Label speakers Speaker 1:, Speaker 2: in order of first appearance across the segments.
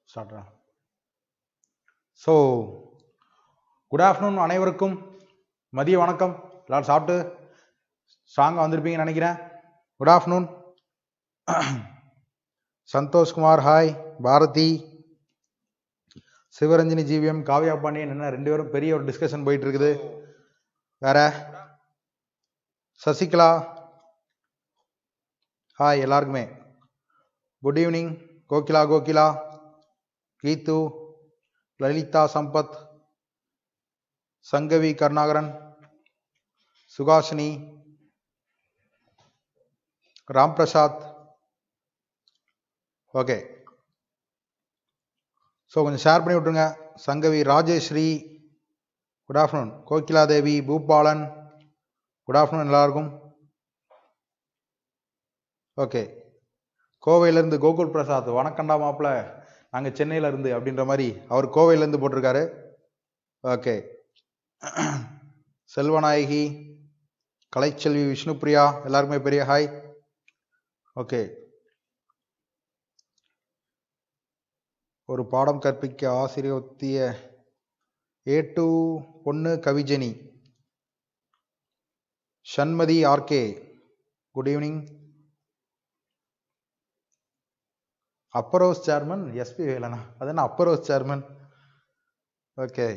Speaker 1: ஸ்டார்ட்ரா so good afternoon அனைவருக்கும் மதிய வணக்கம் எல்லாரும் சாப்பிட்டு ஸ்ட்ராங்காக வந்திருப்பீங்கன்னு நினைக்கிறேன் good afternoon Santhoshkumar hi Bharathi Sivaranjani GVM Kavya Pandian என்ன ரெண்டு பேரும் பெரிய ஒரு டிஸ்கஷன் போயிட்டு இருக்குது வேற சசிகலா ஹாய் எல்லாருக்குமே good evening Kokila Kokila Keethu Lalitha Sampath Sangavi Karunakaran Suhasini Ram Prasad okay so கொஞ்சம் ஷேர் பண்ணி விட்ருங்க Sangavi Rajeshree good afternoon Kokila Devi Boopalan good afternoon எல்லாருக்கும் ஓகே கோவையிலேருந்து கோகுல் பிரசாத் வணக்கம்டா மாப்பிள்ள நாங்கள் சென்னையில இருந்து அப்படின்ற மாதிரி அவர் கோவையிலேருந்து போட்டிருக்காரு ஓகே செல்வநாயகி கலைச்செல்வி விஷ்ணுபிரியா எல்லாருக்குமே பெரிய ஹாய் ஓகே ஒரு பாடம் கற்பிக்க ஆசிரியர் ஒத்திய ஏ டூ பொண்ணு கவிஜனி ஷண்மதி ஆர்கே குட் ஈவினிங் அப்பரோஸ் சேர்மன் எஸ்பி வேலனா அது என்ன அப்பரோஸ் சேர்மன் ஓகே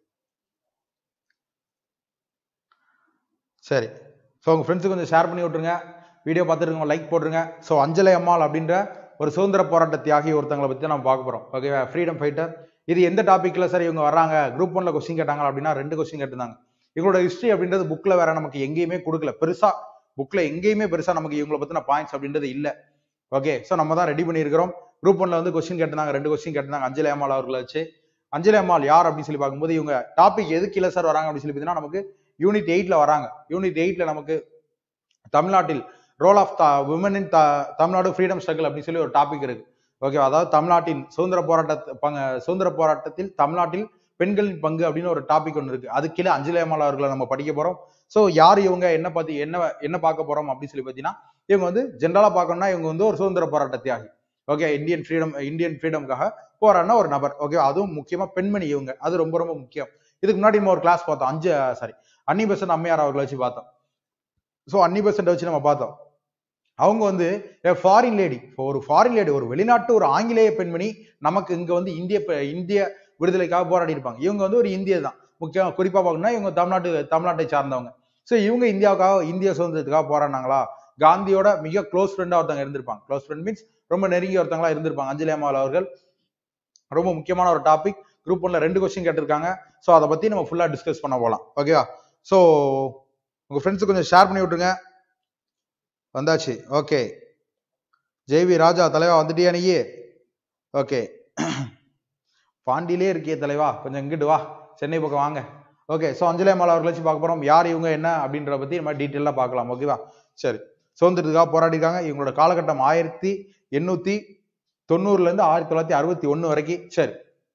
Speaker 1: சரி ஸோ உங்கள் ஃப்ரெண்ட்ஸுக்கு கொஞ்சம் ஷேர் பண்ணி விட்ருங்க வீடியோ பார்த்துருங்க லைக் போட்டுருங்க ஸோ அஞ்சலை அம்மாள் அப்படின்ற ஒரு சுதந்திர போராட்ட தியாகி ஒருத்தங்களை பற்றி நம்ம பார்க்க போகிறோம் ஓகேவா ஃப்ரீடம் ஃபைட்டர் இது எந்த டாப்பிக்கில் சார் இவங்க வர்றாங்க குரூப் ஒன்ல கொஸ்டின் கேட்டாங்க அப்படின்னா ரெண்டு கொஸ்டின் கேட்டிருந்தாங்க இவங்களோட ஹிஸ்ட்ரி அப்படின்றது புக்கில் வேற நமக்கு எங்கேயுமே கொடுக்கல பெருசா புக்கில் எங்கேயுமே பெருசா நமக்கு இவங்களை பற்றின பாயிண்ட்ஸ் அப்படின்றது இல்லை ஓகே ஸோ நம்ம தான் ரெடி பண்ணியிருக்கிறோம் குரூப் ஒன்ல வந்து கொஸ்டின் கேட்டிருந்தாங்க ரெண்டு கொஸ்டின் கேட்டிருந்தாங்க அஞ்சலி அம்மாள் அவர்களை வச்சு அஞ்சலி அம்மாள் யார் அப்படின்னு சொல்லி பார்க்கும்போது இவங்க டாபிக் எது கீழே சார் வராங்க அப்படின்னு சொல்லி பார்த்தீங்கன்னா நமக்கு யூனிட் எயிட்ல வராங்க யூனிட் எயிட்ல நமக்கு தமிழ்நாட்டில் role of the women in Tamil Nadu freedom struggle அப்படின்னு சொல்லி ஒரு டாபிக் இருக்கு ஓகே அதாவது தமிழ்நாட்டின் சுதந்திர போராட்ட பங்கு சுதந்திர போராட்டத்தில் தமிழ்நாட்டில் பெண்களின் பங்கு அப்படின்னு ஒரு டாபிக் ஒன்று இருக்கு அது கீழே அஞ்சலி அம்மாள் அவர்களை நம்ம படிக்க போறோம் ஸோ யார் இவங்க என்ன பத்தி என்ன என்ன பார்க்க போறோம் அப்படின்னு சொல்லி பார்த்தீங்கன்னா இவங்க வந்து ஜென்ரலா பார்க்கணும்னா இவங்க வந்து ஒரு சுதந்திர போராட்ட தியாகி ஓகே இந்தியன் ஃப்ரீடம் இந்தியன் ஃப்ரீடம்காக போராடின ஒரு நபர் ஓகே அதுவும் முக்கியமா பெண்மணி இவங்க அது ரொம்ப ரொம்ப முக்கியம் இதுக்கு முன்னாடி நம்ம ஒரு கிளாஸ் பார்த்தோம் அஞ்சு சாரி அன்னி பெசன்ட் அம்மையார் அவர்களை வச்சு பார்த்தோம் ஸோ அன்னி பெசன்ட் வச்சு நம்ம பார்த்தோம் அவங்க வந்து ஃபாரின் லேடி ஒரு ஃபாரின் லேடி ஒரு வெளிநாட்டு ஒரு ஆங்கிலேய பெண்மணி நமக்கு இங்க வந்து இந்திய ப- இந்திய விடுதலைக்காக போராடி இருப்பாங்க இவங்க வந்து ஒரு இந்திய தான் முக்கியம் குறிப்பா பார்க்கணும்னா இவங்க தமிழ்நாட்டு தமிழ்நாட்டை சார்ந்தவங்க ஸோ இவங்க இந்தியாவுக்காக இந்திய சுதந்திரத்துக்காக போராடினாங்களா காந்தியோட மிக க்ளோஸ் ஃப்ரெண்டா ஒருத்தவங்க இருந்திருப்பாங்க க்ளோஸ் ஃப்ரெண்ட் மீன்ஸ் ரொம்ப நெருங்கிய ஒருத்தவங்களா இருந்திருப்பாங்க அஞ்சலி அம்மாள் அவர்கள் ரொம்ப முக்கியமான ஒரு டாபிக் குரூப் ஒன்ல ரெண்டு கொஸ்டின் கேட்டிருக்காங்க ஸோ அதை பத்தி நம்ம ஃபுல்லா டிஸ்கஸ் பண்ண போகலாம் ஓகேவா ஸோ உங்க ஃப்ரெண்ட்ஸுக்கு கொஞ்சம் ஷேர் பண்ணி விட்டுருங்க வந்தாச்சு ஓகே ஜேவி ராஜா தலைவா வந்துட்டியா நீ ஓகே பாண்டியிலே இருக்கியே தலைவா கொஞ்சம் இங்கிட்டு வா சென்னை பக்கம் வாங்க ஓகே ஸோ அஞ்சலி அம்மாள் அவர்களை வச்சு பார்க்க போறோம் யார் இவங்க என்ன அப்படின்றத பத்தி நம்ம டீட்டெயிலாக பார்க்கலாம் ஓகேவா சரி சுதந்திரத்துக்காக போராடிருக்காங்க இவங்களோட காலகட்டம் ஆயிரத்தி எண்ணூத்தி தொண்ணூறுல இருந்து ஆயிரத்தி தொள்ளாயிரத்தி அறுபத்தி ஒண்ணு வரைக்கும் சரி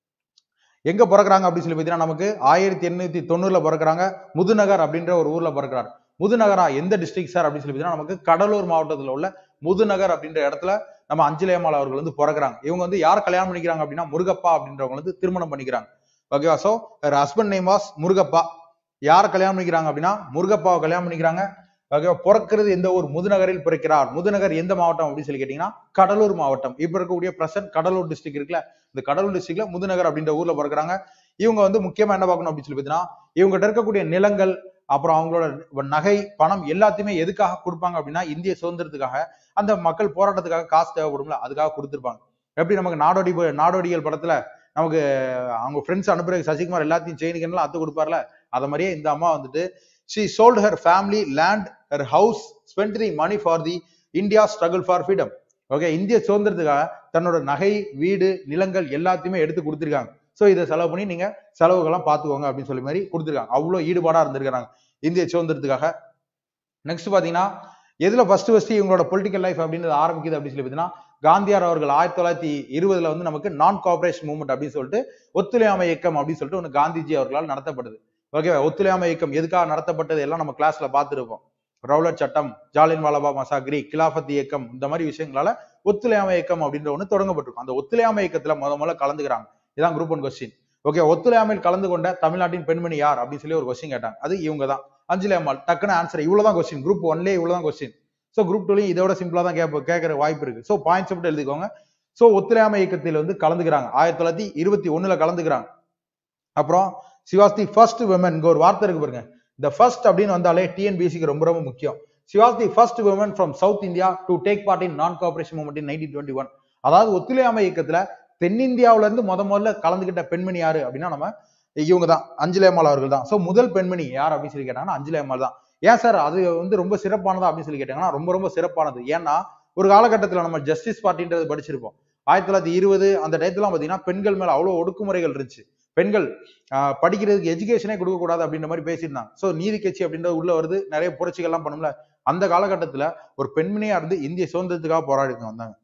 Speaker 1: எங்க பிறக்குறாங்க அப்படின்னு சொல்லி பார்த்தீங்கன்னா நமக்கு ஆயிரத்தி எண்ணூத்தி தொண்ணூறுல பிறக்குறாங்க முதுநகர் அப்படின்ற ஒரு ஊர்ல பிறக்குறாரு முதுநகரா எந்த டிஸ்ட்ரிக்ட் சார் அப்படின்னு சொல்லி பார்த்தீங்கன்னா நமக்கு கடலூர் மாவட்டத்துல உள்ள முதுநகர் அப்படின்ற இடத்துல நம்ம அஞ்சலி அம்மாள் அவர்கள் வந்து பிறக்குறாங்க இவங்க வந்து யார் கல்யாணம் பண்ணிக்கிறாங்க அப்படின்னா முருகப்பா அப்படின்றவங்க வந்து திருமணம் பண்ணிக்கிறாங்க ஓகேவா so husband name was Murugappa யார் கல்யாணம் பண்ணிக்கிறாங்க அப்படின்னா முருகப்பாவை கல்யாணம் பண்ணிக்கிறாங்க ஓகேவா பிறக்கிறது எந்த ஊர் முதுநகரில் பிறக்கிறார் முதுநகர் எந்த மாவட்டம் அப்படின்னு சொல்லி கேட்டீங்கன்னா கடலூர் மாவட்டம் இப்ப இருக்கக்கூடிய பிரசன்ட் கடலூர் டிஸ்ட்ரிக்ட் இருக்குல்ல இந்த கடலூர் டிஸ்ட்ரிக்ட்ல முதுநகர் அப்படின்ற ஊர்ல பிறக்கிறாங்க இவங்க வந்து முக்கியமா என்ன பார்க்கணும் அப்படின்னு சொல்லி பார்த்தீங்கன்னா இவங்ககிட்ட இருக்கக்கூடிய நிலங்கள் அப்புறம் அவங்களோட நகை பணம் எல்லாத்தையுமே எதுக்காக கொடுப்பாங்க அப்படின்னா இந்திய சுதந்திரத்துக்காக அந்த மக்கள் போராட்டத்துக்காக காசு தேவைப்படும்ல அதுக்காக கொடுத்துருப்பாங்க எப்படி நமக்கு நாடோடி ப- நாடோடிகள் படத்துல நமக்கு அவங்க ஃப்ரெண்ட்ஸ் அனுப்புற சசிகுமார் எல்லாத்தையும் செயினுக்கெல்லாம் அத்து கொடுப்பார்ல அத மாதிரியே இந்த அம்மா வந்துட்டு she sold her family land her house spend the money for the India struggle for freedom okay இந்திய சுதந்திரத்துக்காக தன்னோட நகை வீடு நிலங்கள் எல்லாத்தையுமே எடுத்து கொடுத்துருக்காங்க ஸோ இதை செலவு பண்ணி நீங்க செலவுகள்லாம் பார்த்துக்கோங்க அப்படின்னு சொல்லி மாதிரி கொடுத்துருக்காங்க அவ்வளோ ஈடுபாடா இருந்திருக்காங்க இந்திய சுதந்திரத்துக்காக நெக்ஸ்ட் பாத்தீங்கன்னா எதுல ஃபர்ஸ்ட் ஃபர்ஸ்ட் இவங்களோட பொலிட்டிக்கல் லைஃப் அப்படின்றது ஆரம்பிக்குது அப்படின்னு சொல்லி பார்த்தீங்கன்னா காந்தியார் அவர்கள் ஆயிரத்தி தொள்ளாயிரத்தி இருபதுல வந்து நமக்கு நான் கோஆபரேஷன் மூவ்மெண்ட் அப்படின்னு சொல்லிட்டு ஒத்துழையாமை இயக்கம் அப்படின்னு சொல்லிட்டு ஒன்று காந்திஜி அவர்களால் நடத்தப்படுது ஓகேவா ஒத்துழையாமை இயக்கம் எதுக்காக நடத்தப்பட்டது எல்லாம் நம்ம கிளாஸ்ல பார்த்துருப்போம் ரவுலட் சட்டம் ஜாலியன் வாலாபா மசாக்ரி கிலாஃபத் இயக்கம் இந்த மாதிரி விஷயங்களால ஒத்துழையாமை இயக்கம் அப்படின்ற ஒண்ணு தொடங்கப்பட்டிருக்கும் அந்த ஒத்துழையாமை இயக்கத்துல முத முதல்ல கலந்துக்கிறாங்க இதான் குரூப் ஒன் கொஸ்டின் ஓகே ஒத்துழையாமையில் கலந்து கொண்ட தமிழ்நாட்டின் பெண்மணி யார் அப்படின்னு சொல்லி ஒரு கொஸ்டின் கேட்டாங்க அது இவங்க தான் அஞ்சலி அம்மாள் டக்குன்னு ஆன்சர் இவ்வளவுதான் கொஸ்டின் குரூப் ஒன்லேயே இவ்வளவுதான் கொஸ்டின் ஸோ குரூப் டூலையும் இதோட சிம்பிளா தான் கேட்ப கேட்கற வாய்ப்பு இருக்கு ஸோ பாயிண்ட்ஸ் மட்டும் எழுதிக்கோங்க ஸோ ஒத்துழையாமை இயக்கத்தில் வந்து கலந்துக்கிறாங்க ஆயிரத்தி தொள்ளாயிரத்தி இருபத்தி ஒண்ணுல கலந்துக்கிறாங்க அப்புறம் சிவாஸ் தி ஃபர்ஸ்ட் விமன் இங்க ஒரு வார்த்தை இருக்கு பாருங்க இந்த ஃபர்ஸ்ட் அப்படின்னு வந்தாலே டிஎன்பிசிக்கு ரொம்ப ரொம்ப முக்கியம் she was the first women from south India to take part in non cooperation movement in nineteen twenty one அதாவது ஒத்துழையாமை இயக்கத்துல தென்னிந்தியாவுல இருந்து முத முதல்ல கலந்துகிட்ட பெண்மணி யாரு அப்படின்னா நம்ம இவங்க தான் அஞ்சலி அம்மாள் அவர்கள் தான் சோ முதல் பெண்மணி யார் அப்படின்னு சொல்லி கேட்டாங்கன்னா அஞ்சலி அம்மாள் தான் ஏன் சார் அது வந்து ரொம்ப சிறப்பானதா அப்படின்னு சொல்லி கேட்டாங்கன்னா ரொம்ப ரொம்ப சிறப்பானது ஏன்னா ஒரு காலகட்டத்துல நம்ம ஜஸ்டிஸ் பார்ட்டின்றது படிச்சிருப்போம் ஆயிரத்தி தொள்ளாயிரத்தி இருபது அந்த டயத்துலாம் பாத்தீங்கன்னா பெண்கள் மேல அவ்வளவு ஒடுக்குமுறைகள் இருந்துச்சு பெண்கள் ஆஹ் படிக்கிறதுக்கு எஜுகேஷனே கொடுக்க கூடாது அப்படின்ற மாதிரி பேசியிருந்தாங்க சோ நீதி கட்சி அப்படின்றது உள்ள வருது நிறைய புரட்சிகள்லாம் பண்ணும்ல அந்த காலகட்டத்துல ஒரு பெண்மணியா இருந்து இந்திய சுதந்திரத்துக்காக போராடிட்டு வந்தாங்க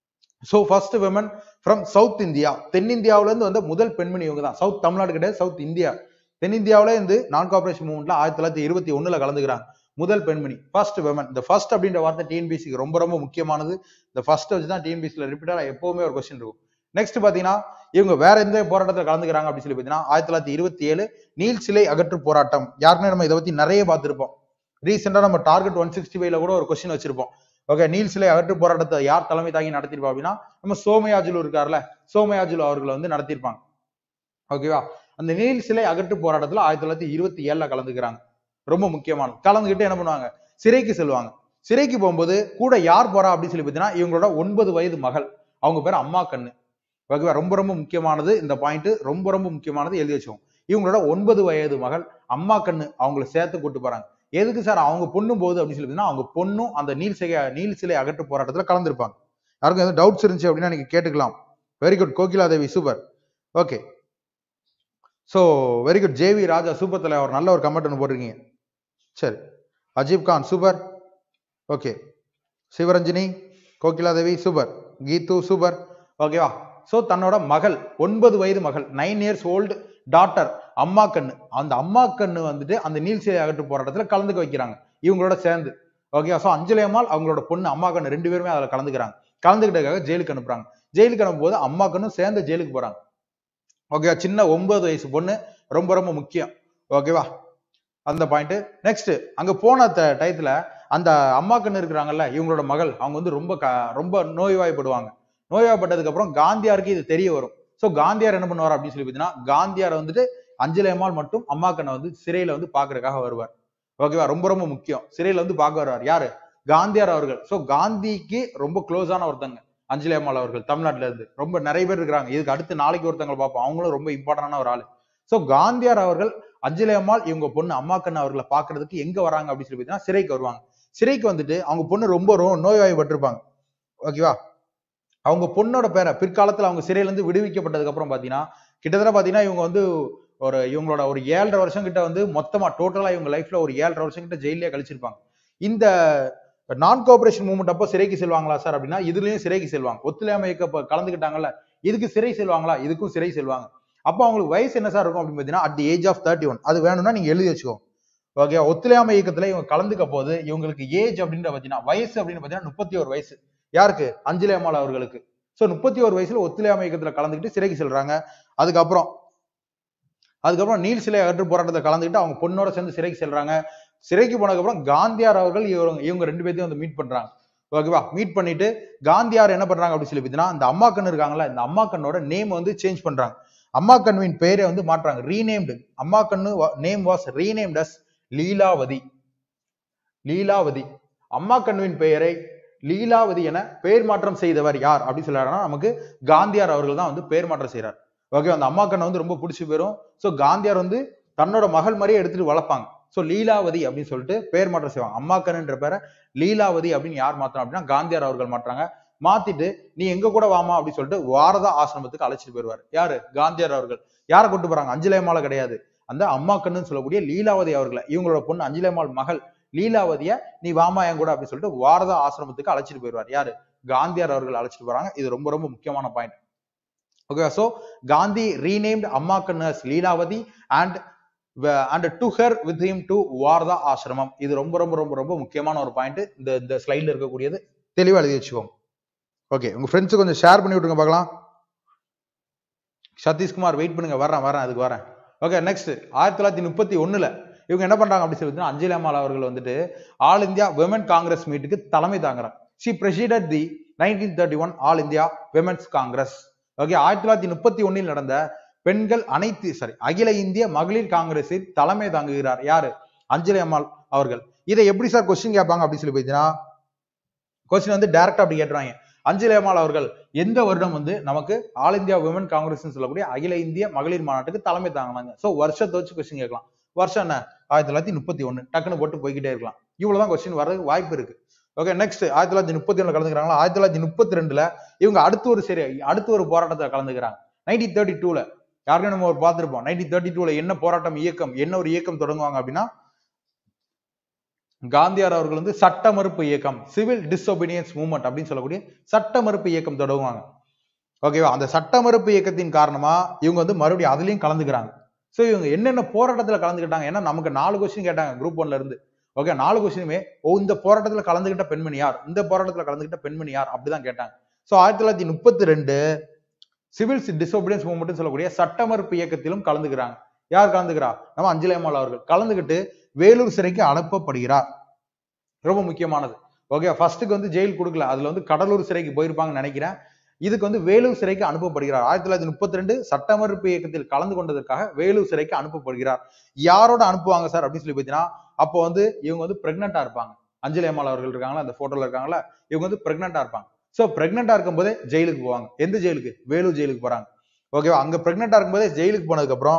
Speaker 1: so first women from south India தென்னிந்தியாவுல இருந்து வந்த முதல் பெண்மணி இவங்க தான் சவுத் தமிழ்நாடு கிடையாது சவுத் இந்தியா தென்னிந்தியாவுல இருந்து நான் கார்பரேஷன் மூவ்மெண்ட்ல ஆயிரத்தி தொள்ளாயிரத்தி இருபத்தி ஒண்ணுல கலந்துக்கிறாங்க முதல் பெண்மணி ஃபர்ஸ்ட் விமன் இந்த ஃபர்ஸ்ட் அப்படின்ற வார்த்தை டிஎன்பிசிக்கு ரொம்ப ரொம்ப முக்கியமானது இந்த ஃபர்ஸ்ட் வச்சு தான் டிஎன்பிசியில் ரிப்பீட்டடா எப்பவுமே ஒரு கொஸ்டின் இருக்கும் நெக்ஸ்ட் பாத்தீங்கன்னா இவங்க வேற எந்த போராட்டத்தில் கலந்துக்கிறாங்க அப்படின்னு சொல்லி பாத்தீங்கன்னா ஆயிரத்தி தொள்ளாயிரத்தி இருபத்தி ஏழு நீல் சிலை அகற்று போராட்டம் யாருமே நம்ம இதை பத்தி நிறைய பார்த்திருப்போம் ரீசெண்டா நம்ம டார்கெட் ஒன் சிக்ஸ்டி ஃபைவ்ல கூட ஒரு கொஸ்டின் வச்சிருப்போம் ஓகே நீல் சிலை அகற்று போராட்டத்தை யார் தலைமை தாங்கி நடத்திருப்பா அப்படின்னா நம்ம சோமயாஜுலு இருக்கார்ல சோமயாஜுலு அவர்கள் வந்து நடத்திருப்பாங்க ஓகேவா அந்த நீல் சிலை அகற்று போராட்டத்துல ஆயிரத்தி தொள்ளாயிரத்தி இருபத்தி ஏழுல கலந்துக்கிறாங்க ரொம்ப முக்கியமானது கலந்துக்கிட்டு என்ன பண்ணுவாங்க சிறைக்கு செல்வாங்க சிறைக்கு போகும்போது கூட யார் போறா அப்படின்னு சொல்லி பார்த்தீங்கன்னா இவங்களோட ஒன்பது வயது மகள் அவங்க பேர் அம்மா கண்ணு ஓகேவா ரொம்ப ரொம்ப முக்கியமானது இந்த பாயிண்ட் ரொம்ப ரொம்ப முக்கியமானது எழுதி வச்சுக்கோங்க இவங்களோட ஒன்பது வயது மகள் அம்மா கண்ணு அவங்கள சேர்த்து கூட்டு போறாங்க எதுக்கு சார் அவங்க பொண்ணும் போகுது அப்படின்னு சொல்லி பார்த்தீங்கன்னா அவங்க பொண்ணும் அந்த நீல் சிலை நீல் சிலை அகற்று போராட்டத்துல கலந்துருப்பாங்க யாருக்கும் எதுவும் டவுட்ஸ் இருந்துச்சு அப்படின்னா நீங்க கேட்டுக்கலாம் very good Kokila Devi super okay so very good J V Raja super தலை ஒரு நல்ல ஒரு கமெண்ட் ஒன்று போட்டிருக்கீங்க சரி Ajeeb Khan super okay Sivaranjini Kokila Devi super Geethu super ஓகேவா ஸோ தன்னோட மகள் ஒன்பது வயது மகள் நைன் இயர்ஸ் ஓல்டு டாட்டர் அம்மா கண்ணு அந்த அம்மா கண்ணு வந்துட்டு அந்த நீல் சிலை அகற்று போராட்டத்துல கலந்துக்க வைக்கிறாங்க இவங்களோட சேர்ந்து ஓகேவா ஸோ அஞ்சலி அம்மாள் அவங்களோட பொண்ணு அம்மா கண்ணு ரெண்டு பேருமே அதில் கலந்துக்கிறாங்க கலந்துக்கிட்டதுக்காக ஜெயிலுக்கு அனுப்புறாங்க ஜெயிலுக்கு அனுப்பும் போது அம்மா கண்ணும் சேர்ந்து ஜெயிலுக்கு போறாங்க ஓகேவா சின்ன ஒன்பது வயசு பொண்ணு ரொம்ப ரொம்ப முக்கியம் ஓகேவா அந்த பாயிண்ட் நெக்ஸ்ட் அங்க போன ட- டயத்துல அந்த அம்மா கண்ணு இருக்கிறாங்கல்ல இவங்களோட மகள் அவங்க வந்து ரொம்ப க- ரொம்ப நோய்வாய்ப்படுவாங்க நோய்வாய்ப்பட்டதுக்கு அப்புறம் காந்தியாருக்கு இது தெரிய வரும் சோ காந்தியார் என்ன பண்ணுவார் அப்படின்னு சொல்லி பார்த்தீங்கன்னா காந்தியார் வந்துட்டு அஞ்சலி அம்மாள் மட்டும் அம்மா கண்ணை வந்து சிறையில வந்து பாக்குறதுக்காக வருவார் ஓகேவா ரொம்ப ரொம்ப முக்கியம் சிறையில வந்து பார்க்க வருவார் யாரு காந்தியார் அவர்கள் சோ காந்திக்கு ரொம்ப க்ளோஸான ஒருத்தங்க அஞ்சலி அம்மாள் அவர்கள் தமிழ்நாட்டுல இருந்து ரொம்ப நிறைய பேர் இருக்கிறாங்க இதுக்கு அடுத்து நாளைக்கு ஒருத்தங்களை பார்ப்போம் அவங்களும் ரொம்ப இம்பார்ட்டன்டான ஒரு ஆளு சோ காந்தியார் அவர்கள் அஞ்சலி அம்மாள் இவங்க பொண்ணு அம்மா கண்ணு அவர்களை பாக்குறதுக்கு எங்க வராங்க அப்படின்னு சொல்லி பார்த்தீங்கன்னா சிறைக்கு வருவாங்க சிறைக்கு வந்துட்டு அவங்க பொண்ணு ரொம்ப ரோ- நோய்வாய்ப்பட்டிருப்பாங்க ஓகேவா அவங்க பொண்ணோட பேரை பிற்காலத்துல அவங்க சிறையில இருந்து விடுவிக்கப்பட்டதுக்கு அப்புறம் பாத்தீங்கன்னா கிட்டத்தட்ட பாத்தீங்கன்னா இவங்க வந்து ஒரு இவங்களோட ஒரு ஏழரை வருஷம் கிட்ட வந்து மொத்தமா டோட்டலா இவங்க லைஃப்ல ஒரு ஏழரை வருஷம் கிட்ட ஜெயிலே கழிச்சிருப்பாங்க இந்த நான் கோஆபரேஷன் மூவ்மெண்ட் அப்போ சிறைக்கு செல்வாங்களா சார் அப்படின்னா இதுலயும் சிறைக்கு செல்வாங்க ஒத்துழையாமை இயக்க அப்ப கலந்துக்கிட்டாங்கல்ல இதுக்கு சிறை செல்வாங்களா இதுக்கும் சிறை செல்வாங்க அப்போ அவங்களுக்கு வயசு என்ன சார் இருக்கும் அப்படின்னு பார்த்தீங்கன்னா at the age of thirty one அது வேணும்னா நீங்க எழுதி வச்சுக்கோ ஓகே ஒத்துழையாமை இயக்கத்துல இவங்க கலந்துக்க போது இவங்களுக்கு ஏஜ் அப்படின்னு பாத்தீங்கன்னா வயசு அப்படின்னு பாத்தீங்கன்னா முப்பத்தி ஒரு வயசு யாருக்கு அஞ்சலி அம்மாள் அவர்களுக்கு சோ முப்பத்தி ஒரு வயசுல ஒத்துழையாமை இயக்கத்துல கலந்துக்கிட்டு சிறைக்கு செல்றாங்க அதுக்கப்புறம் அதுக்கப்புறம் நீல் சிலை அகற்று போராட்டத்தை கலந்துக்கிட்டு அவங்க பொண்ணோட சேர்ந்து சிறைக்கு செல்றாங்க சிறைக்கு போனதுக்கப்புறம் காந்தியார் அவர்கள் இவங்க இவங்க ரெண்டு பேர்த்தையும் வந்து மீட் பண்றாங்க ஓகேவா மீட் பண்ணிட்டு காந்தியார் என்ன பண்றாங்க அப்படின்னு சொல்லி பார்த்தீங்கன்னா இந்த அம்மா கண்ணு இருக்காங்கல்ல இந்த அம்மா கண்ணோட நேம் வந்து சேஞ்ச் பண்றாங்க அம்மா கண்ணுவின் பெயரை வந்து மாற்றுறாங்க renamed Ammakannu name was renamed as Leelavathi Leelavathi அம்மா கண்ணுவின் பெயரை லீலாவதி என பெயர் மாற்றம் செய்தவர் யார் அப்படின்னு சொல்றாருன்னா நமக்கு காந்தியார் அவர்கள் தான் வந்து பெயர் மாற்றம் செய்றார் ஓகே அந்த அம்மா கண்ணை வந்து ரொம்ப பிடிச்சி போயிரும் ஸோ காந்தியார் வந்து தன்னோட மகள் மாதிரியே எடுத்துட்டு வளர்ப்பாங்க ஸோ லீலாவதி அப்படின்னு சொல்லிட்டு பெயர் மாற்றம் செய்வாங்க அம்மா கண்ணுன்ற பேரை லீலாவதி அப்படின்னு யார் மாத்தணும் அப்படின்னா காந்தியார் அவர்கள் மாற்றுறாங்க மாத்திட்டு நீ எங்க கூட வாமா அப்படின்னு சொல்லிட்டு வாரதா ஆசிரமத்துக்கு அழைச்சிட்டு போயிருவாரு யாரு காந்தியார் அவர்கள் யாரை கூட்டு போறாங்க அஞ்சலேமால கிடையாது அந்த அம்மா கண்ணுன்னு சொல்லக்கூடிய லீலாவதி அவர்களை இவங்களோட பொண்ணு அஞ்சலேமாள் மகள் லீலாவதிய நீ வாமா என் கூட அப்படின்னு சொல்லிட்டு வாரதா ஆசிரமத்துக்கு அழைச்சிட்டு போயிருவார் யாரு காந்தியார் அவர்கள் அழைச்சிட்டு போறாங்க இது ரொம்ப ரொம்ப முக்கியமான point okay so Gandhi renamed Ammakannu as Leelavathi and and to her with him to Wardha ஆசிரமம் இது ரொம்ப ரொம்ப ரொம்ப ரொம்ப முக்கியமான ஒரு பாயிண்ட் இந்த இந்த ஸ்லைட்ல இருக்கக்கூடியது தெளிவா எழுதி வச்சுக்கோங்க ஓகே உங்க ஃப்ரெண்ட்ஸு கொஞ்சம் ஷேர் பண்ணி விட்டுருங்க பார்க்கலாம் சதீஷ்குமார் வெயிட் பண்ணுங்க வரேன் வரேன் அதுக்கு வரேன் ஓகே நெக்ஸ்ட் ஆயிரத்தி தொள்ளாயிரத்தி முப்பத்தி ஒண்ணுல இவங்க என்ன பண்றாங்க அப்படின்னு சொல்லி அஞ்சலி அம்மாள் அவர்கள் வந்துட்டு ஆல் இந்தியா விமன் காங்கிரஸ் மீட்டுக்கு தலைமை தாங்குறாங்க she presided the nineteen thirty one all India women's Congress okay ஆயிரத்தி தொள்ளாயிரத்தி முப்பத்தி ஒன்னில் நடந்த பெண்கள் அனைத்து சாரி அகில இந்திய மகளிர் காங்கிரஸில் தலைமை தாங்குகிறார் யாரு அஞ்சலி அம்மாள் அவர்கள் இதை எப்படி சார் கொஸ்டின் கேட்பாங்க அப்படின்னு சொல்லி பார்த்தீங்கன்னா கொஸ்டின் வந்து டைரக்டா அப்படி கேட்டுறாங்க அஞ்சலி அம்மாள் அவர்கள் எந்த வருடம் வந்து நமக்கு ஆல் இந்தியா விமன் காங்கிரஸ் சொல்லக்கூடிய அகில இந்திய மகளிர் மாநாட்டுக்கு தலைமை தாங்கினாங்க சோ வருஷத்தை வச்சு கொஸ்டின் கேட்கலாம் வருஷம் என்ன ஆயிரத்தி தொள்ளாயிரத்தி முப்பத்தி ஒண்ணு டக்குன்னு போட்டு போய்கிட்டே இருக்கலாம் இவ்வளவுதான் கொஸ்டின் வர்றதுக்கு வாய்ப்பு இருக்கு ஓகே நெக்ஸ்ட் ஆயிரத்தி தொள்ளாயிரத்தி முப்பத்தி ஒண்ணுல கலந்துக்கிறாங்களா ஆயிரத்தி தொள்ளாயிரத்தி முப்பத்தி ரெண்டுல இவங்க அடுத்த ஒரு சரி அடுத்த ஒரு போராட்டத்துல கலந்துக்கிறாங்க நைன்டீன் தேர்ட்டி டூல யாருக்கும் நம்ம ஒரு பார்த்திருப்போம் நைன்டீன் தேர்ட்டி டூல என்ன போராட்டம் இயக்கம் என்ன ஒரு இயக்கம் தொடங்குவாங்க அப்படின்னா காந்தியார் அவர்கள் வந்து சட்ட மறுப்பு இயக்கம் சிவில் டிஸ்ஒபீனியன்ஸ் மூவ்மெண்ட் அப்படின்னு சொல்லக்கூடிய சட்ட மறுப்பு இயக்கம் தொடங்குவாங்க ஓகேவா அந்த சட்ட மறுப்பு இயக்கத்தின் காரணமா இவங்க வந்து மறுபடியும் அதுலயும் கலந்துக்கிறாங்க சோ இவங்க என்னென்ன போராட்டத்துல கலந்துக்கிட்டாங்க ஏன்னா நமக்கு நாலு கொஸ்டின் கேட்டாங்க குரூப் ஒன்ல இருந்து ஓகே நாலு கொஸ்டினுமே ஓ இந்த போராட்டத்துல கலந்துகிட்ட பெண்மணி யார் இந்த போராட்டத்துல கலந்துகிட்ட பெண்மணி யார் அப்படிதான் கேட்டாங்க சோ ஆயிரத்தி தொள்ளாயிரத்தி முப்பத்தி ரெண்டு சிவில் டிசோபிடியன்ஸ் மூவ்மெண்ட் சொல்லக்கூடிய சட்ட மறுப்பு இயக்கத்திலும் கலந்துக்கிறாங்க யார் கலந்துக்கிறா நம்ம அஞ்சலி அம்மாள் அவர்கள் கலந்துக்கிட்டு வேலூர் சிறைக்கு அனுப்பப்படுகிறார் ரொம்ப முக்கியமானது ஓகே ஃபர்ஸ்ட்டுக்கு வந்து ஜெயில் கொடுக்கல அதுல வந்து கடலூர் சிறைக்கு போயிருப்பாங்கன்னு நினைக்கிறேன் இதுக்கு வந்து வேலூர் சிறைக்கு அனுப்பப்படுகிறார் ஆயிரத்தி தொள்ளாயிரத்தி முப்பத்தி ரெண்டு சட்டமறுப்பு இயக்கத்தில் கலந்து கொண்டதற்காக வேலூர் சிறைக்கு அனுப்பப்படுகிறார் யாரோட அனுப்புவாங்க சார் அப்படின்னு சொல்லி பார்த்தீங்கன்னா அப்போ வந்து இவங்க வந்து பிரெக்னெண்டா இருப்பாங்க அஞ்சலி அம்மாள் அவர்கள் இருக்காங்களா அந்த போட்டோல இருக்காங்களா இவங்க வந்து பிரெக்னெண்டா இருப்பாங்க சோ பிரெக்னெண்டா இருக்கும்போதே ஜெயிலுக்கு போவாங்க எந்த ஜெயிலுக்கு வேலூர் ஜெயிலுக்கு போறாங்க ஓகேவா அங்க பிரெக்னெண்டா இருக்கும்போதே ஜெயிலுக்கு போனதுக்கு அப்புறம்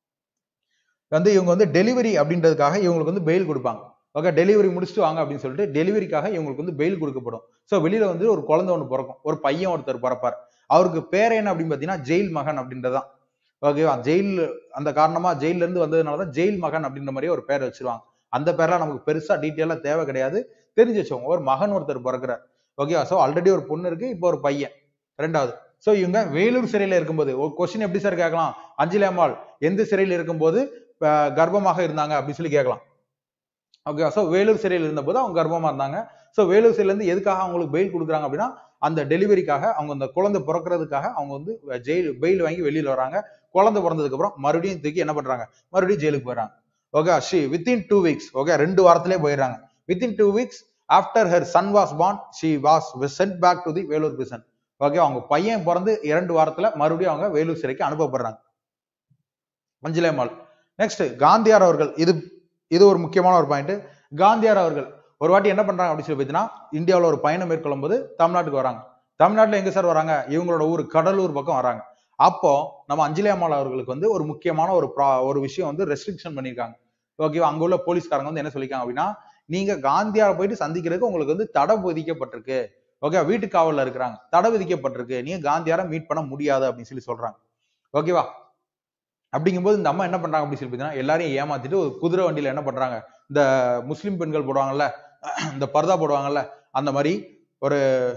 Speaker 1: வந்து இவங்க வந்து டெலிவரி அப்படின்றதுக்காக இவங்களுக்கு வந்து பெயில் கொடுப்பாங்க ஓகே டெலிவரி முடிச்சுட்டு வாங்க அப்படின்னு சொல்லிட்டு டெலிவரிக்காக இவங்களுக்கு வந்து பெயில் கொடுக்கப்படும் ஸோ வெளியில வந்து ஒரு குழந்தை ஒன்று பிறக்கும் ஒரு பையன் ஒருத்தர் பிறப்பார் அவருக்கு பேர் என்ன அப்படின்னு பார்த்தீங்கன்னா ஜெயில் மகன் அப்படின்றதான் ஓகேவா ஜெயில் அந்த காரணமா ஜெயில இருந்து வந்ததுனால தான் ஜெயில் மகன் அப்படின்ற மாதிரியே ஒரு பேர் வச்சிருவாங்க அந்த பேர்லாம் நமக்கு பெருசா டீட்டெயிலா தேவை கிடையாது தெரிஞ்சு வச்சவங்க ஒரு மகன் ஒருத்தர் பிறக்கிறார் ஓகேவா ஸோ ஆல்ரெடி ஒரு பொண்ணு இருக்கு இப்போ ஒரு பையன் ரெண்டாவது ஸோ இவங்க வேலூர் சிறையில இருக்கும்போது ஒரு கொஸ்டின் எப்படி சார் கேட்கலாம் அஞ்சலி அம்மாள் எந்த சிறையில் இருக்கும்போது அஹ், கர்ப்பமாக இருந்தாங்க அப்படின்னு சொல்லி கேட்கலாம் ஓகே ஸோ வேலூர் சிறையில் இருந்தபோது அவங்க கர்ப்பமா இருந்தாங்க ஸோ வேலூர் சிறையில இருந்து எதுக்காக அவங்களுக்கு பெயில் கொடுக்குறாங்க அப்படின்னா அந்த டெலிவரிக்காக அவங்க அந்த குழந்தை பிறக்கிறதுக்காக அவங்க வந்து ஜெயில் பெயில் வாங்கி வெளியில வராங்க குழந்தை பிறந்ததுக்கு அப்புறம் மறுபடியும் தூக்கி என்ன பண்றாங்க மறுபடியும் ஜெயிலுக்கு போயிடுறாங்க okay she within two weeks okay ரெண்டு வாரத்திலே போயிடுறாங்க within two weeks after her son was born she was sent back to the Vellore prison okay அவங்க பையன் பிறந்து இரண்டு வாரத்துல மறுபடியும் அவங்க வேலூர் சிறைக்கு அனுப்பப்படுறாங்க அஞ்சலி அம்மாள் நெக்ஸ்ட் காந்தியார் அவர்கள் இது இது ஒரு முக்கியமான ஒரு பாயிண்ட் காந்தியார் அவர்கள் ஒரு வாட்டி என்ன பண்றாங்க அப்படின்னு சொல்லி பார்த்தீங்கன்னா இந்தியாவில் ஒரு பயணம் மேற்கொள்ளும் போது தமிழ்நாட்டுக்கு வராங்க தமிழ்நாட்டுல எங்க சார் வராங்க இவங்களோட ஊர் கடலூர் பக்கம் வராங்க அப்போ நம்ம அஞ்சலி அம்மாள் அவர்களுக்கு வந்து ஒரு முக்கியமான ஒரு ப்ரா- ஒரு விஷயம் வந்து ரெஸ்ட்ரிக்ஷன் பண்ணியிருக்காங்க ஓகேவா அங்க உள்ள போலீஸ்காரங்க வந்து என்ன சொல்லிருக்காங்க அப்படின்னா நீங்க காந்தியாரை போயிட்டு சந்திக்கிறதுக்கு உங்களுக்கு வந்து தடை விதிக்கப்பட்டிருக்கு ஓகே வீட்டு காவல்ல இருக்கிறாங்க தடை விதிக்கப்பட்டிருக்கு நீங்க காந்தியாரை மீட் பண்ண முடியாது அப்படின்னு சொல்லி சொல்றாங்க ஓகேவா அப்படிங்கும்போது இந்த அம்மா என்ன பண்றாங்க அப்படின்னு சொல்லி பார்த்தீங்கன்னா எல்லாரையும் ஏமாத்திட்டு ஒரு குதிரை வண்டியில என்ன பண்றாங்க இந்த முஸ்லிம் பெண்கள் போடுவாங்கல்ல இந்த பர்தா போடுவாங்கல்ல அந்த மாதிரி ஒரு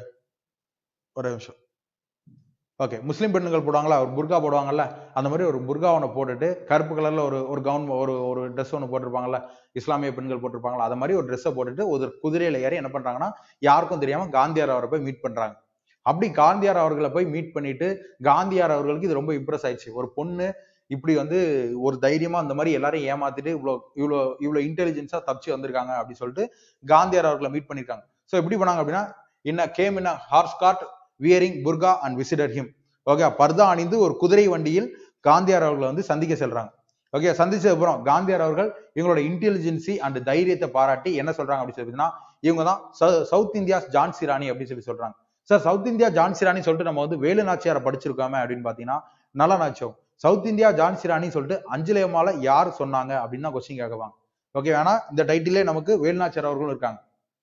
Speaker 1: ஒரு நிமிஷம் ஓகே முஸ்லிம் பெண்கள் போடுவாங்களா ஒரு புர்கா போடுவாங்கல்ல அந்த மாதிரி ஒரு புர்கா ஒன்று போட்டுட்டு கருப்பு கலர்ல ஒரு ஒரு கவுன் ஒரு ஒரு ட்ரெஸ் ஒன்று போட்டிருப்பாங்கல்ல இஸ்லாமிய பெண்கள் போட்டிருப்பாங்களா அது மாதிரி ஒரு ட்ரெஸ்ஸை போட்டுட்டு ஒரு குதிரையில ஏறி என்ன பண்றாங்கன்னா யாருக்கும் தெரியாம காந்தியார் அவரை போய் மீட் பண்றாங்க அப்படி காந்தியார் அவர்களை போய் மீட் பண்ணிட்டு காந்தியார் அவர்களுக்கு இது ரொம்ப இம்ப்ரெஸ் ஆயிடுச்சு ஒரு பொண்ணு இப்படி வந்து ஒரு தைரியமா அந்த மாதிரி எல்லாரையும் ஏமாத்திட்டு இவ்வளோ இவ்வளோ இவ்வளோ இன்டெலிஜென்ஸா தப்பிச்சு வந்திருக்காங்க அப்படின்னு சொல்லிட்டு காந்தியார் அவர்களை மீட் பண்ணிருக்காங்க ஸோ எப்படி பண்ணாங்க அப்படின்னா இன்ன came in horse cart wearing burqa and visited him okay பர்தா அணிந்து ஒரு குதிரை வண்டியில் காந்தியார் அவர்களை வந்து சந்திக்க செல்றாங்க ஓகே சந்திச்சது அப்புறம் காந்தியார் அவர்கள் இவங்களோட இன்டெலிஜென்சி அண்ட் தைரியத்தை பாராட்டி என்ன சொல்றாங்க அப்படின்னு சொல்லி இவங்க தான் சவுத் இந்தியாஸ் ஜான்சி ராணி அப்படின்னு சொல்லி சொல்றாங்க sir south India Jhansi Rani சொல்லிட்டு நம்ம வந்து வேலு நாச்சியாரை படிச்சிருக்கோமே அப்படின்னு பாத்தீங்கன்னா நல்லா நாச்சோம் சவுத் இந்தியா ஜான்சி ராணி சொல்லிட்டு அஞ்சலி அம்மால யார் சொன்னாங்க அப்படின்னு தான் கொஸ்டின் கேட்குவாங்க ஓகே வேணா இந்த டைட்டிலே நமக்கு வேலுநாச்சியார் அவர்களும் இருக்காங்க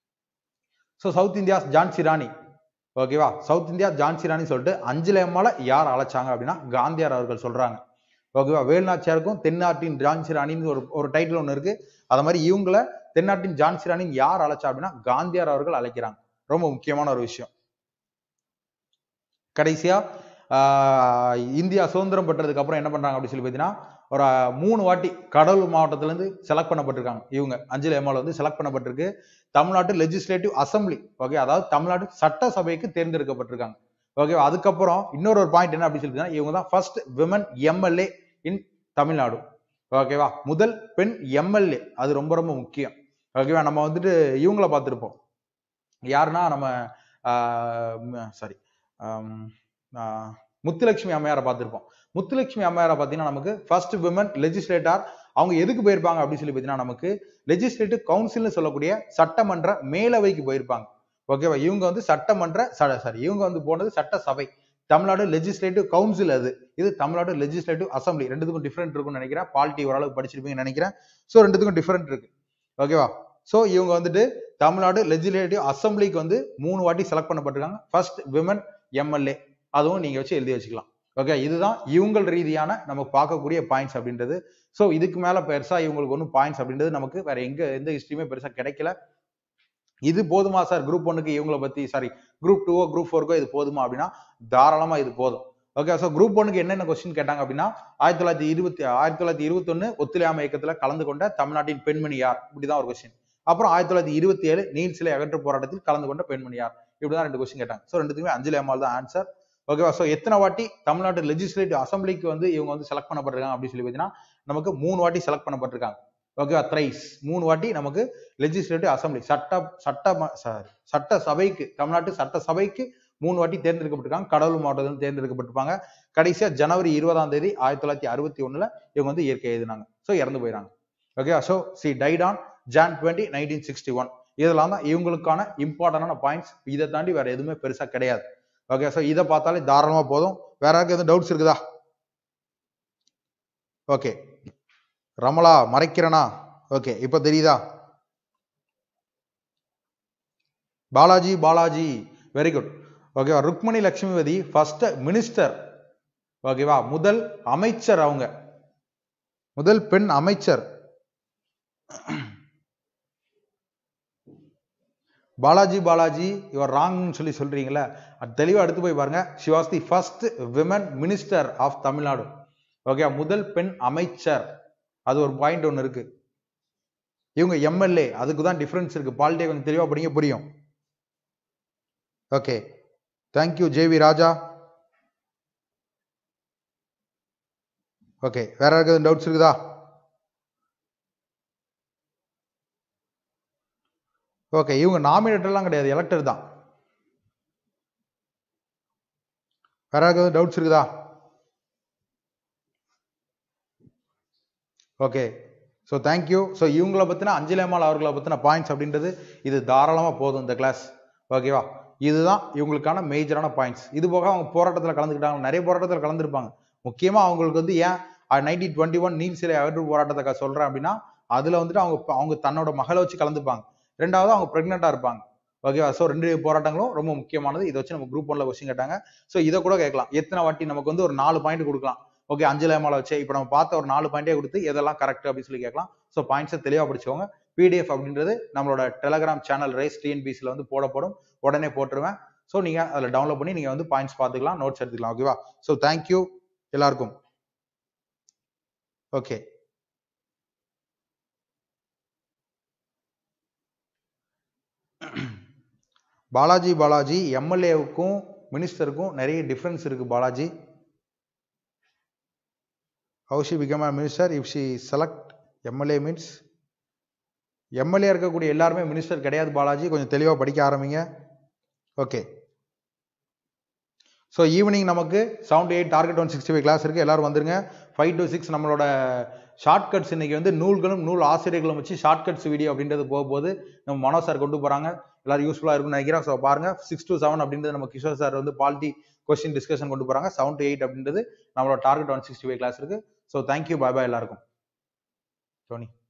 Speaker 1: so south India's Jhansi Rani ஓகேவா சவுத் இந்தியா ஜான்சி ராணி சொல்லிட்டு அஞ்சலி அம்மால யார் அழைச்சாங்க அப்படின்னா காந்தியார் அவர்கள் சொல்றாங்க ஓகேவா வேலுநாச்சியாருக்கும் தென்னாட்டின் ஜான்சி ராணின்னு ஒரு ஒரு டைட்டில் ஒன்று இருக்கு அது மாதிரி இவங்கள தென்னாட்டின் ஜான்சி ராணின்னு யார் அழைச்சா அப்படின்னா காந்தியார் அவர்கள் அழைக்கிறாங்க ரொம்ப முக்கியமான ஒரு விஷயம் கடைசியா ஆஹ் இந்தியா சுதந்திரம் பெற்றதுக்கு அப்புறம் என்ன பண்றாங்க அப்படின்னு சொல்லி பார்த்தீங்கன்னா ஒரு அஹ், மூணு வாட்டி கடலூர் மாவட்டத்திலேருந்து செலக்ட் பண்ணப்பட்டிருக்காங்க இவங்க அஞ்சலி எம்எல் வந்து செலக்ட் பண்ணப்பட்டிருக்கு தமிழ்நாட்டு லெஜிஸ்லேட்டிவ் அசம்பிளி ஓகே அதாவது தமிழ்நாடு சட்டசபைக்கு தேர்ந்தெடுக்கப்பட்டிருக்காங்க ஓகே அதுக்கப்புறம் இன்னொரு ஒரு பாயிண்ட் என்ன அப்படின்னு சொல்லிட்டு இவங்க தான் first women MLA in Tamil Nadu ஓகேவா முதல் பெண் எம்எல்ஏ அது ரொம்ப ரொம்ப முக்கியம் ஓகேவா நம்ம வந்துட்டு இவங்கள பார்த்துருப்போம் யாருன்னா நம்ம சாரி முத்துலட்சுமி அம்மையாரை பார்த்திருப்போம் முத்துலட்சுமி அம்மையாரை பார்த்தீங்கன்னா நமக்கு ஃபர்ஸ்ட் விமன் லெஜிஸ்லேட்டர் அவங்க எதுக்கு போயிருப்பாங்க அப்படின்னு சொல்லி பார்த்தீங்கன்னா நமக்கு லெஜிஸ்லேட்டிவ் கவுன்சில்னு சொல்லக்கூடிய சட்டமன்ற மேலவைக்கு போயிருப்பாங்க ஓகேவா இவங்க வந்து சட்டமன்ற சாரி இவங்க வந்து போனது சட்டசபை தமிழ்நாடு லெஜிஸ்லேட்டிவ் கவுன்சில் அது இது தமிழ்நாடு லெஜிஸ்லேட்டிவ் அசம்பிளி ரெண்டுத்துக்கும் டிஃபரெண்ட் இருக்கும்னு நினைக்கிறேன் பாலிட்டி ஓரளவுக்கு படிச்சிருப்பீங்கன்னு நினைக்கிறேன் ஸோ ரெண்டுத்துக்கும் டிஃபரெண்ட் இருக்கு ஓகேவா ஸோ இவங்க வந்துட்டு தமிழ்நாடு லெஜிஸ்லேட்டிவ் அசம்பிளிக்கு வந்து மூணு வாட்டி செலக்ட் பண்ணப்பட்டிருக்காங்க ஃபர்ஸ்ட் விமன் எம்எல்ஏ அதுவும் நீங்க வச்சு எழுதி வச்சுக்கலாம் ஓகே இதுதான் இவங்கள் ரீதியான நம்ம பார்க்கக்கூடிய பாயிண்ட்ஸ் அப்படின்றது ஸோ இதுக்கு மேல பெருசா இவங்களுக்கு ஒன்றும் பாயிண்ட்ஸ் அப்படின்றது நமக்கு வேற எங்க எந்த ஹிஸ்ட்ரியுமே பெருசா கிடைக்கல இது போதுமா சார் குரூப் ஒன்னுக்கு இவங்கள பத்தி சாரி குரூப் டூவோ குரூப் ஃபோருக்கோ இது போதுமா அப்படின்னா தாராளமா இது போதும் ஓகே ஸோ குரூப் ஒன்னுக்கு என்னென்ன கொஸ்டின் கேட்டாங்க அப்படின்னா ஆயிரத்தி தொள்ளாயிரத்தி இருபத்தி ஆயிரத்தி தொள்ளாயிரத்தி இருபத்தொன்னு ஒத்துழையாமை இயக்கத்துல கலந்து கொண்ட தமிழ்நாட்டின் பெண்மணி யார் இப்படிதான் ஒரு கொஸ்டின் அப்புறம் ஆயிரத்தி தொள்ளாயிரத்தி இருபத்தி ஏழு நீல் சிலை அகற்று போராட்டத்தில் கலந்து கொண்ட பெண்மணி யார் இப்படிதான் ரெண்டு கொஸ்டின் கேட்டாங்க ஸோ ரெண்டுத்துக்குமே அஞ்சலி அம்மாள் தான் ஆன்சர் ஓகேவா ஸோ எத்தனை வாட்டி தமிழ்நாட்டு லெஜிஸ்லேட்டிவ் அசம்பிளிக்கு வந்து இவங்க வந்து செலக்ட் பண்ணப்பட்டிருக்காங்க அப்படின்னு சொல்லி பார்த்தீங்கன்னா நமக்கு மூணு வாட்டி செலக்ட் பண்ணப்பட்டிருக்காங்க ஓகேவா த்ரைஸ் மூணு வாட்டி நமக்கு லெஜிஸ்லேட்டிவ் அசம்பிளி சட்ட சட்ட சாரி சட்ட சபைக்கு தமிழ்நாட்டு சட்ட சபைக்கு மூணு வாட்டி தேர்ந்தெடுக்கப்பட்டிருக்காங்க கடலூர் மாவட்டத்தில் தேர்ந்தெடுக்கப்பட்டிருப்பாங்க கடைசியா ஜனவரி இருபதாம் தேதி ஆயிரத்தி தொள்ளாயிரத்தி அறுபத்தி ஒண்ணுல இவங்க வந்து இயற்கை எழுதினாங்க ஸோ இறந்து போயிறாங்க okay so she died on Jan twenty nineteen sixty one இதெல்லாம் தான் இவங்களுக்கான இம்பார்ட்டன்டான பாயிண்ட்ஸ் இதை தாண்டி வேற எதுவுமே பெருசா கிடையாது ஓகே ஸோ இதை பார்த்தாலே தாராளமா போதும் வேற யாருக்கு எதுவும் டவுட்ஸ் இருக்குதா ஓகே ரமலா மறைக்கிறனா ஓகே இப்போ தெரியுதா பாலாஜி பாலாஜி வெரி குட் ஓகேவா ருக்மணி லட்சுமிபதி ஃபர்ஸ்ட் மினிஸ்டர் ஓகேவா முதல் அமைச்சர் அவங்க முதல் பெண் அமைச்சர் பாலாஜி பாலாஜி யுவர் ராங்னு சொல்லி சொல்றீங்களா அது தெளிவா எடுத்து போய் பாருங்க she was the first women minister of Tamil Nadu okay முதல் பெண் அமைச்சர் அது ஒரு பாயிண்ட் ஒன்று இருக்கு இவங்க எம்எல்ஏ அதுக்கு தான் டிஃபரன்ஸ் இருக்கு பாலிட்டியை கொஞ்சம் தெளிவா படிங்க புரியும் okay thank you J V Raja okay வேற யாருக்காவது டவுட்ஸ் இருக்குதா ஓகே இவங்க நாமினேட்டர்லாம் கிடையாது எலக்டர் தான் வேற யாருக்காவது டவுட்ஸ் இருக்குதா ஓகே ஸோ தேங்க்யூ ஸோ இவங்கள பற்றின அஞ்சலி அம்மாள் அவர்களை பற்றின பாயிண்ட்ஸ் அப்படின்றது இது தாராளமாக போதும் இந்த கிளாஸ் ஓகேவா இதுதான் இவங்களுக்கான மேஜரான பாயிண்ட்ஸ் இது போக அவங்க போராட்டத்தில் கலந்துக்கிட்டாங்க நிறைய போராட்டத்தில் கலந்துருப்பாங்க முக்கியமாக அவங்களுக்கு வந்து ஏன் நைன்டீன் டுவெண்ட்டி ஒன் நீல் சிலை அகற்று போராட்டத்தை க- சொல்றேன் அப்படின்னா அதுல வந்துட்டு அவங்க அவங்க தன்னோட மகளை வச்சு கலந்துப்பாங்க ரெண்டாவது அவங்க பிரெக்னெண்டா இருப்பாங்க ஓகேவா ஸோ ரெண்டு போராட்டங்களும் ரொம்ப முக்கியமானது இதை வச்சு நம்ம குரூப் ஒன்ல கொஸ்டின் கேட்டாங்க ஸோ இதை கூட கேட்கலாம் எத்தனை வாட்டி நமக்கு வந்து ஒரு நாலு பாயிண்ட் கொடுக்கலாம் ஓகே அஞ்சு ஏமால வச்சு இப்போ நம்ம பார்த்த ஒரு நாலு பாயிண்டே கொடுத்து எதெல்லாம் கரெக்ட் அப்படின்னு சொல்லி கேட்கலாம் ஸோ பாயிண்ட்ஸை தெளிவாக படிச்சுக்கோங்க பிடிஎஃப் அப்படின்றது நம்மளோட டெலகிராம் சேனல் ரேஸ் டிஎன்பிசியில் வந்து போடப்படும் உடனே போட்டுருவேன் ஸோ நீங்கள் அதில் டவுன்லோட் பண்ணி நீங்கள் வந்து பாயிண்ட்ஸ் பார்த்துக்கலாம் நோட்ஸ் எடுத்துக்கலாம் ஓகேவா ஸோ தேங்க்யூ எல்லாருக்கும் ஓகே பாலாஜி பாலாஜி எம்எல்ஏவுக்கும் மினிஸ்டருக்கும் நிறைய டிஃப்ரென்ஸ் இருக்கு Balaji how she become a minister if she select MLA means MLA இருக்கக்கூடிய எல்லாருமே மினிஸ்டர் கிடையாது பாலாஜி கொஞ்சம் தெளிவாக படிக்க ஆரம்பிங்க ஓகே ஸோ ஈவினிங் நமக்கு seventy eight target one sixty five class இருக்குது எல்லாரும் வந்துருங்க ஃபைவ் டு சிக்ஸ் நம்மளோட ஷார்ட்கட்ஸ் இன்னைக்கு வந்து நூல்களும் நூல் ஆசிரியர்களும் வச்சு ஷார்ட்கட்ஸ் வீடியோ அப்படின்றது போக போது நம்ம மனோ சார் கொண்டு போகிறாங்க எல்லாரும் யூஸ்ஃபுல்லாக இருக்கும்னு நினைக்கிறேன் ஸோ பாருங்க சிக்ஸ் டு செவன் அப்படின்றது நம்ம கிஷோர் சார் வந்து பாலிட்டி கொஸ்டின் டிஸ்கஷன் கொண்டு போகிறாங்க செவன் டு எயிட் அப்படின்றது நம்மளோட target one sixty five class இருக்குது ஸோ தேங்க்யூ பாய் பாய் எல்லாருக்கும் டோனி